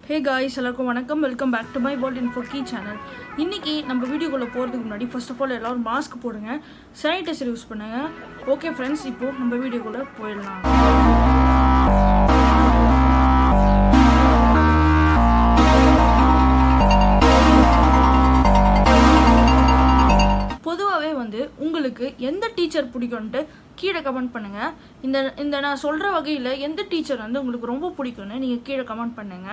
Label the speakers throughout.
Speaker 1: ஹே guys எல்லாருக்கும் வணக்கம் welcome back to my world info கீ சேனல் இன்னைக்கு நம்ம வீடியோக்குள்ளே போகிறதுக்கு முன்னாடி ஃபர்ஸ்ட் ஆஃப் ஆல் எல்லாரும் மாஸ்க் போடுங்க சானிடைசர் யூஸ் பண்ணுங்க ஓகே ஃப்ரெண்ட்ஸ் இப்போ நம்ம வீடியோக்குள்ளே போயிடலாம் பொதுவாகவே வந்து உங்களுக்கு எந்த டீச்சர் பிடிக்கும்ன்ட்டு கீழே கமெண்ட் பண்ணுங்க இந்த இந்த நான் சொல்கிற வகையில் எந்த டீச்சர் வந்து உங்களுக்கு ரொம்ப பிடிக்கும்னு நீங்கள் கீழே கமெண்ட் பண்ணுங்க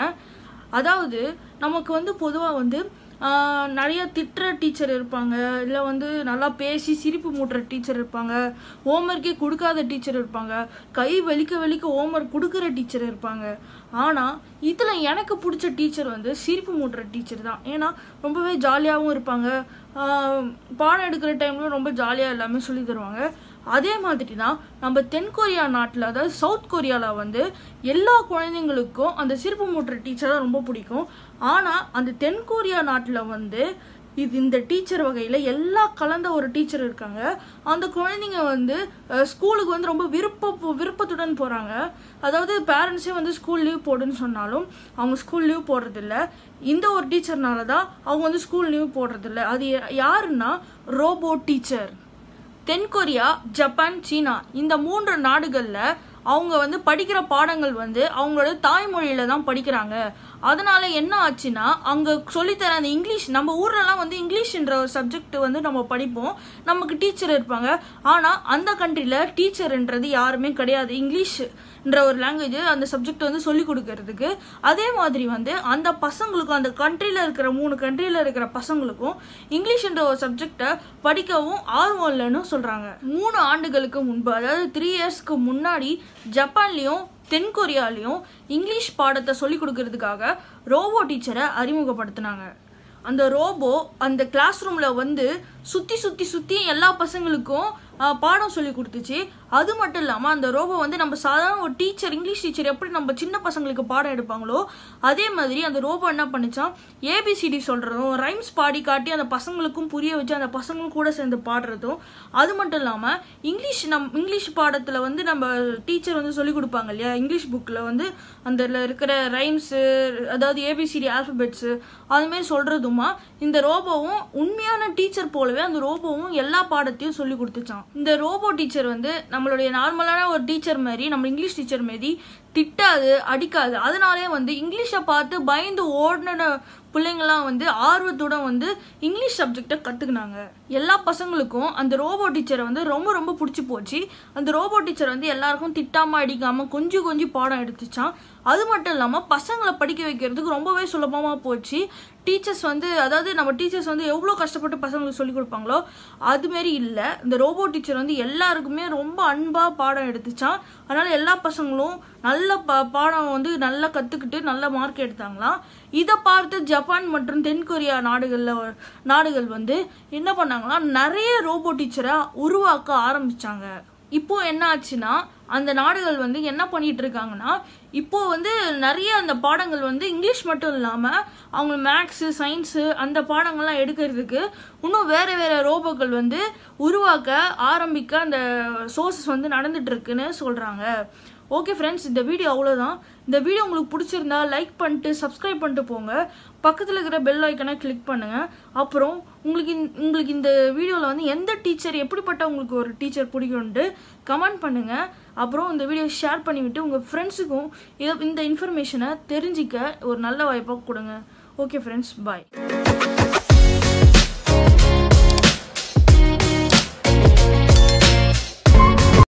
Speaker 1: அதாவது நமக்கு வந்து பொதுவாக வந்து ஆஹ், நிறைய திட்டுற டீச்சர் இருப்பாங்க இல்லை வந்து நல்லா பேசி சிரிப்பு மூட்டுற டீச்சர் இருப்பாங்க ஹோம்ஒர்க்கே கொடுக்காத டீச்சர் இருப்பாங்க கை வலிக்க வலிக்க ஹோம்ஒர்க் கொடுக்குற டீச்சர் இருப்பாங்க ஆனால் இதில் எனக்கு பிடிச்ச டீச்சர் வந்து சிரிப்பு மூட்டுற டீச்சர் தான் ஏன்னா ரொம்பவே ஜாலியாகவும் இருப்பாங்க ஆஹ், பாடம் எடுக்கிற டைம்ல ரொம்ப ஜாலியாக எல்லாமே சொல்லி தருவாங்க அதே மாதிரி தான் நம்ம தென்கொரியா நாட்டில் அதாவது சவுத் கொரியாவில் வந்து எல்லா குழந்தைங்களுக்கும் அந்த சிரிப்பு மூட்டுற டீச்சர் தான் ரொம்ப பிடிக்கும் ஆனால் அந்த தென்கொரியா நாட்டில் வந்து இது இந்த டீச்சர் வகையில் எல்லா கலந்த ஒரு டீச்சர் இருக்காங்க அந்த குழந்தைங்க வந்து அஹ், ஸ்கூலுக்கு வந்து ரொம்ப விருப்ப விருப்பத்துடன் போகிறாங்க அதாவது பேரண்ட்ஸே வந்து ஸ்கூல் லீவ் போடுன்னு சொன்னாலும் அவங்க ஸ்கூல் லீவ் போடுறதில்ல இந்த ஒரு டீச்சர்னால தான் அவங்க வந்து ஸ்கூல் லீவ் போடுறதில்ல அது யா- யாருன்னா ரோபோ டீச்சர் தென்கொரியா ஜப்பான் சீனா இந்த மூன்று நாடுகளில் அவங்க வந்து படிக்கிற பாடங்கள் வந்து அவங்களோட தாய்மொழியில தான் படிக்கிறாங்க அதனால என்ன ஆச்சுன்னா அங்கே சொல்லித்தர அந்த இங்கிலீஷ் நம்ம ஊர்லலாம் வந்து இங்கிலீஷ்ன்ற ஒரு சப்ஜெக்ட் வந்து நம்ம படிப்போம் நமக்கு டீச்சர் இருப்பாங்க ஆனால் அந்த கண்ட்ரியில் டீச்சர்ன்றது யாருமே கிடையாது இங்கிலீஷ்ன்ற ஒரு லாங்குவேஜ் அந்த சப்ஜெக்ட் வந்து சொல்லி கொடுக்கறதுக்கு அதே மாதிரி வந்து அந்த பசங்களுக்கும் அந்த கண்ட்ரியில் இருக்கிற மூணு கண்ட்ரியில் இருக்கிற பசங்களுக்கும் இங்கிலீஷ்ன்ற ஒரு சப்ஜெக்டை படிக்கவும் ஆர்வம் இல்லைன்னு சொல்கிறாங்க மூணு ஆண்டுகளுக்கு முன்பு அதாவது த்ரீ இயர்ஸ்க்கு முன்னாடி ஜப்பான்லேயும் தென்கொரியாலையும் இங்கிலீஷ் பாடத்தை சொல்லி கொடுக்கறதுக்காக ரோபோ டீச்சரை அறிமுகப்படுத்தினாங்க அந்த ரோபோ அந்த கிளாஸ் ரூமில் வந்து சுற்றி சுற்றி சுற்றி எல்லா பசங்களுக்கும் ஆஹ், பாடம் சொல்லி கொடுத்துச்சு அது மட்டும் இல்லாமல் அந்த ரோபோ வந்து நம்ம சாதாரண ஒரு டீச்சர் இங்கிலீஷ் டீச்சர் எப்படி நம்ம சின்ன பசங்களுக்கு பாடம் எடுப்பாங்களோ அதே மாதிரி அந்த ரோபோ என்ன பண்ணுச்சான் ஏபிசிடி சொல்கிறதும் ரைம்ஸ் பாடி காட்டி அந்த பசங்களுக்கும் புரிய வச்சு அந்த பசங்களும் கூட சேர்ந்து பாடுறதும் அது மட்டும் இல்லாமல் இங்கிலீஷ் நம் இங்கிலீஷ் பாடத்தில் வந்து நம்ம டீச்சர் வந்து சொல்லி கொடுப்பாங்க இல்லையா இங்கிலீஷ் புக்கில் வந்து அந்த இருக்கிற ரைம்ஸு அதாவது ஏபிசிடி ஆல்ஃபபெட்ஸு அதுமாரி சொல்கிறதுமா இந்த ரோபோவும் உண்மையான டீச்சர் போலவே அந்த ரோபோவும் எல்லா பாடத்தையும் சொல்லி கொடுத்துச்சான் இந்த ரோபோ டீச்சர் வந்து நம்மளுடைய நார்மலான ஒரு டீச்சர் மாதிரி நம்ம இங்கிலீஷ் டீச்சர் மாரி திட்டாது அடிக்காது அதனாலே வந்து இங்கிலீஷை பார்த்து பயந்து ஓடின பிள்ளைங்களாம் வந்து ஆர்வத்துடன் வந்து இங்கிலீஷ் சப்ஜெக்டை கற்றுக்கினாங்க எல்லா பசங்களுக்கும் அந்த ரோபோ டீச்சரை வந்து ரொம்ப ரொம்ப பிடிச்சி போச்சு அந்த ரோபோ டீச்சர் வந்து எல்லாருக்கும் திட்டாமல் அடிக்காமல் கொஞ்சம் கொஞ்சம் பாடம் எடுத்துச்சான் அது மட்டும் இல்லாமல் பசங்களை படிக்க வைக்கிறதுக்கு ரொம்பவே சுலபமாக போச்சு டீச்சர்ஸ் வந்து அதாவது நம்ம டீச்சர்ஸ் வந்து எவ்வளோ கஷ்டப்பட்டு பசங்களுக்கு சொல்லிக் கொடுப்பாங்களோ அதுமாரி இல்லை இந்த ரோபோ டீச்சர் வந்து எல்லாருக்குமே ரொம்ப அன்பாக பாடம் எடுத்துச்சான் அதனால் எல்லா பசங்களும் நல்ல பா பாடம் வந்து நல்லா கற்றுக்கிட்டு நல்ல மார்க் எடுத்தாங்களாம் இதை பார்த்து ஜப்பான் மற்றும் தென்கொரியா நாடுகளில் நாடுகள் வந்து என்ன பண்ணாங்கன்னா நிறைய ரோபோ டீச்சரை உருவாக்க ஆரம்பிச்சாங்க இப்போ என்ன ஆச்சுன்னா அந்த நாடுகள் வந்து என்ன பண்ணிட்டு இருக்காங்கன்னா இப்போ வந்து நிறைய அந்த பாடங்கள் வந்து இங்கிலீஷ் மட்டும் இல்லாமல் அவங்க மேக்ஸு சயின்ஸு அந்த பாடங்கள்லாம் எடுக்கிறதுக்கு இன்னும் வேற வேற ரோபோக்கள் வந்து உருவாக்க ஆரம்பிக்க அந்த சோர்சஸ் வந்து நடந்துட்டு இருக்குன்னு சொல்கிறாங்க ஓகே ஃப்ரெண்ட்ஸ் இந்த வீடியோ அவ்வளோதான் இந்த வீடியோ உங்களுக்கு பிடிச்சிருந்தா லைக் பண்ணிட்டு சப்ஸ்கிரைப் பண்ணிட்டு போங்க பக்கத்தில் இருக்கிற பெல் ஐக்கனை கிளிக் பண்ணுங்கள் அப்புறம் உங்களுக்கு இந்த- உங்களுக்கு இந்த வீடியோவில் வந்து எந்த டீச்சர் எப்படிப்பட்ட உங்களுக்கு ஒரு டீச்சர் பிடிக்கும்ன்ட்டு கமெண்ட் பண்ணுங்கள் அப்புறம் இந்த வீடியோ ஷேர் பண்ணிவிட்டு உங்கள் ஃப்ரெண்ட்ஸுக்கும் இதை இந்த இன்ஃபர்மேஷனை தெரிஞ்சிக்க ஒரு நல்ல வாய்ப்பாக கொடுங்க ஓகே ஃப்ரெண்ட்ஸ் பாய்